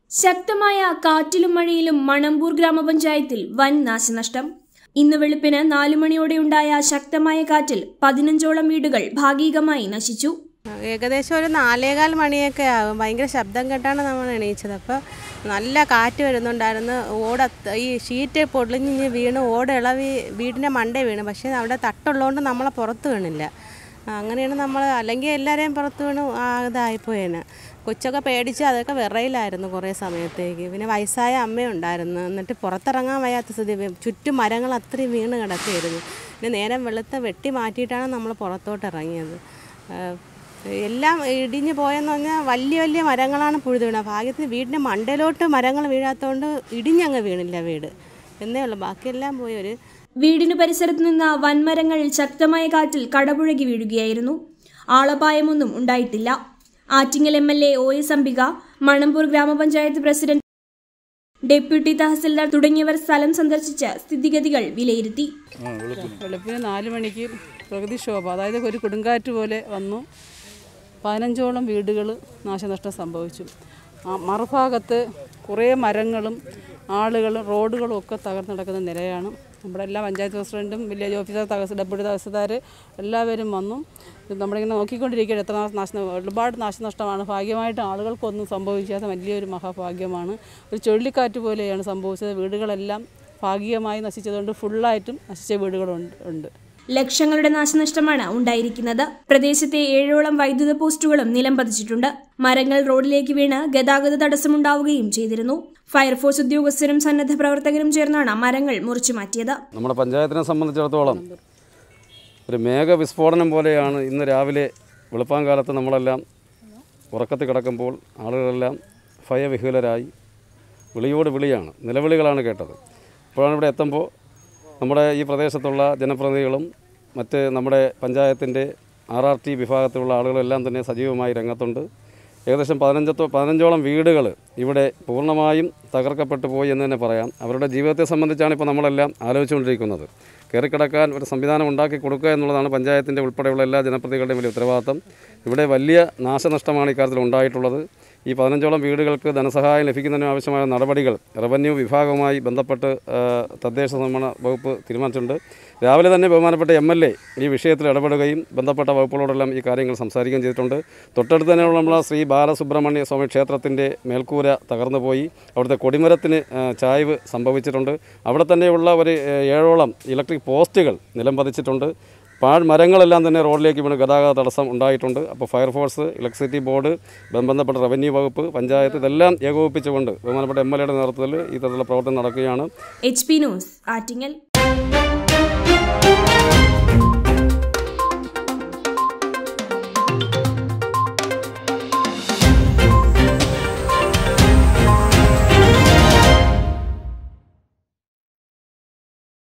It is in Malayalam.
ശക്തമായ കാറ്റിലും മഴയിലും മണമ്പൂർ ഗ്രാമപഞ്ചായത്തിൽ വൻ നാശനഷ്ടം ഇന്ന് വെളുപ്പിന് നാലു മണിയോടെയുണ്ടായ ശക്തമായ കാറ്റിൽ പതിനഞ്ചോളം വീടുകൾ ഭാഗികമായി നശിച്ചു ഏകദേശം ഒരു നാലേകാൽ മണിയൊക്കെ ആകും ഭയങ്കര ശബ്ദം കേട്ടാണ് നമ്മൾ എണീച്ചത് അപ്പോൾ നല്ല കാറ്റ് വരുന്നുണ്ടായിരുന്നു ഓട ഈ ഷീറ്റ് പൊളിഞ്ഞ് വീണ് ഓട് ഇളവി വീടിൻ്റെ മണ്ടേ വീണ് പക്ഷേ അവിടെ തട്ടുള്ളതുകൊണ്ട് നമ്മളെ പുറത്ത് വീണില്ല അങ്ങനെയാണ് നമ്മൾ അല്ലെങ്കിൽ എല്ലാവരെയും പുറത്ത് വീണ് ആ ഇതായിപ്പോയേനെ കൊച്ചൊക്കെ പേടിച്ച് അതൊക്കെ വിറയിലായിരുന്നു കുറേ സമയത്തേക്ക് പിന്നെ വയസ്സായ അമ്മയുണ്ടായിരുന്നു എന്നിട്ട് പുറത്തിറങ്ങാൻ വയ്യാത്ത സ്ഥിതി ചുറ്റും മരങ്ങൾ അത്രയും വീണ് കിടക്കുകയായിരുന്നു പിന്നെ നേരം വെളുത്ത വെട്ടി മാറ്റിയിട്ടാണ് നമ്മൾ പുറത്തോട്ട് ഇറങ്ങിയത് ആ, എല്ലാം ഇടിഞ്ഞു പോയെന്ന് പറഞ്ഞാൽ വലിയ വലിയ മരങ്ങളാണ് പുഴുതു വീണത് ഭാഗ്യത്തിന് വീടിൻ്റെ മണ്ടയിലോട്ട് മരങ്ങൾ വീഴാത്തതുകൊണ്ട് ഇടിഞ്ഞങ്ങ് വീണില്ല വീട് എന്നേ ഉള്ളൂ ബാക്കിയെല്ലാം പോയി ഒരു വീടിനു പരിസരത്ത് നിന്ന വൻമരങ്ങൾ ശക്തമായ കാറ്റിൽ കടപുഴകി വീഴുകയായിരുന്നു ആളപായമൊന്നും ഉണ്ടായിട്ടില്ല Attingal M L A O S Ambika Manamboor ഗ്രാമപഞ്ചായത്ത് പ്രസിഡന്റ് ഡെപ്യൂട്ടി തഹസിൽദാർ തുടങ്ങിയവർ സ്ഥലം സന്ദർശിച്ച് സ്ഥിതിഗതികൾ വിലയിരുത്തി വെളുപ്പിന് നാല് മണിക്ക് പ്രകൃതിക്ഷോഭ അതായത് ഒരു കൊടുങ്കാറ്റ് പോലെ വന്നു പതിനഞ്ചോളം വീടുകൾ നാശനഷ്ടം സംഭവിച്ചു ആ മറുഭാഗത്ത് കുറേ മരങ്ങളും ആളുകളും റോഡുകളും ഒക്കെ തകർന്നു കിടക്കുന്ന നിലയാണ് നമ്മുടെ എല്ലാ പഞ്ചായത്ത് പ്രസിഡൻറ്റും വില്ലേജ് ഓഫീസർ തഹസ് ഡെപ്യൂട്ടി തഹസിൽദാർ എല്ലാവരും വന്നു ഇത് നമ്മളിങ്ങനെ നോക്കിക്കൊണ്ടിരിക്കുകയാണ് എത്ര നാശ നാശ ഒരുപാട് നാശനഷ്ടമാണ് ഭാഗ്യമായിട്ട് ആളുകൾക്കൊന്നും സംഭവിക്കാത്ത വലിയൊരു മഹാഭാഗ്യമാണ് ഒരു ചുഴലിക്കാറ്റ് പോലെയാണ് സംഭവിച്ചത് വീടുകളെല്ലാം ഭാഗികമായി നശിച്ചതുകൊണ്ട് ഫുള്ളായിട്ടും നശിച്ച വീടുകളുണ്ട് ഉണ്ട് ലക്ഷങ്ങളുടെ നാശനഷ്ടമാണ് ഉണ്ടായിരിക്കുന്നത് പ്രദേശത്തെ ഏഴോളം വൈദ്യുത പോസ്റ്റുകളും നിലം പതിച്ചിട്ടുണ്ട് മരങ്ങൾ റോഡിലേക്ക് വീണ് ഗതാഗത തടസ്സമുണ്ടാവുകയും ചെയ്തിരുന്നു ഫയർഫോഴ്സ് ഉദ്യോഗസ്ഥരും സന്നദ്ധ പ്രവർത്തകരും ചേർന്നാണ് മരങ്ങൾ മുറിച്ചു മാറ്റിയത് നമ്മുടെ പഞ്ചായത്തിനെ സംബന്ധിച്ചിടത്തോളം ഒരു മേഘ വിസ്ഫോടനം പോലെയാണ് ഇന്ന് രാവിലെ വെളുപ്പാങ്കാലത്ത് നമ്മളെല്ലാം ഉറക്കത്തിൽ കിടക്കുമ്പോൾ ആളുകളെല്ലാം ഭയവിഹുലരായി വിളിയോട് വിളിയാണ് നിലവിളികളാണ് കേട്ടത് ഇപ്പോഴാണ് ഇവിടെ എത്തുമ്പോൾ നമ്മുടെ ഈ പ്രദേശത്തുള്ള ജനപ്രതിനിധികളും മറ്റ് നമ്മുടെ പഞ്ചായത്തിൻ്റെ ആർ ആർ ടി വിഭാഗത്തിലുള്ള ആളുകളെല്ലാം തന്നെ സജീവമായി രംഗത്തുണ്ട് ഏകദേശം പതിനഞ്ചത്തോ പതിനഞ്ചോളം വീടുകൾ ഇവിടെ പൂർണ്ണമായും തകർക്കപ്പെട്ടു പോയി എന്ന് തന്നെ പറയാം അവരുടെ ജീവിതത്തെ സംബന്ധിച്ചാണ് ഇപ്പോൾ നമ്മളെല്ലാം ആലോചിച്ചുകൊണ്ടിരിക്കുന്നത് കയറിക്കിടക്കാൻ ഒരു സംവിധാനം ഉണ്ടാക്കി കൊടുക്കുക എന്നുള്ളതാണ് പഞ്ചായത്തിൻ്റെ ഉൾപ്പെടെയുള്ള എല്ലാ ജനപ്രതികളുടെയും വലിയ ഉത്തരവാദിത്തം ഇവിടെ വലിയ നാശനഷ്ടമാണ് ഇക്കാര്യത്തിൽ ഉണ്ടായിട്ടുള്ളത് ഈ പതിനഞ്ചോളം വീടുകൾക്ക് ധനസഹായം ലഭിക്കുന്നതിന് ആവശ്യമായ നടപടികൾ റവന്യൂ വിഭാഗവുമായി ബന്ധപ്പെട്ട് ആ, തദ്ദേശ നിർമ്മാണ വകുപ്പ് തീരുമാനിച്ചിട്ടുണ്ട് രാവിലെ തന്നെ ബഹുമാനപ്പെട്ട എം എൽ എ ഈ വിഷയത്തിൽ ഇടപെടുകയും ബന്ധപ്പെട്ട വകുപ്പുകളോടെല്ലാം ഈ കാര്യങ്ങൾ സംസാരിക്കുകയും ചെയ്തിട്ടുണ്ട് തൊട്ടടുത്ത് തന്നെയുള്ള നമ്മളെ ശ്രീ ബാലസുബ്രഹ്മണ്യ സ്വാമി ക്ഷേത്രത്തിൻ്റെ മേൽക്കൂര തകർന്നു പോയി അവിടുത്തെ കൊടിമരത്തിന് ആ, ചായ്വ് സംഭവിച്ചിട്ടുണ്ട് അവിടെ തന്നെയുള്ള ഒരു ഏ, ഏഴോളം ഇലക്ട്രിക് പോസ്റ്റുകൾ നിലം പതിച്ചിട്ടുണ്ട് പാഴ് മരങ്ങളെല്ലാം തന്നെ റോഡിലേക്ക് വീണ് ഗതാഗത തടസ്സം ഉണ്ടായിട്ടുണ്ട് അപ്പോൾ ഫയർഫോഴ്സ് ഇലക്ട്രിസിറ്റി ബോർഡ് ബന്ധപ്പെട്ട റവന്യൂ വകുപ്പ് പഞ്ചായത്ത് ഇതെല്ലാം ഏകോപിപ്പിച്ചുകൊണ്ട് ബഹുമാനപ്പെട്ട എം എൽ എയുടെ നേതൃത്വത്തിൽ ഈ തരത്തിലുള്ള പ്രവർത്തനം നടക്കുകയാണ് എച്ച് പി ന്യൂസ് ആറ്റിങ്ങൽ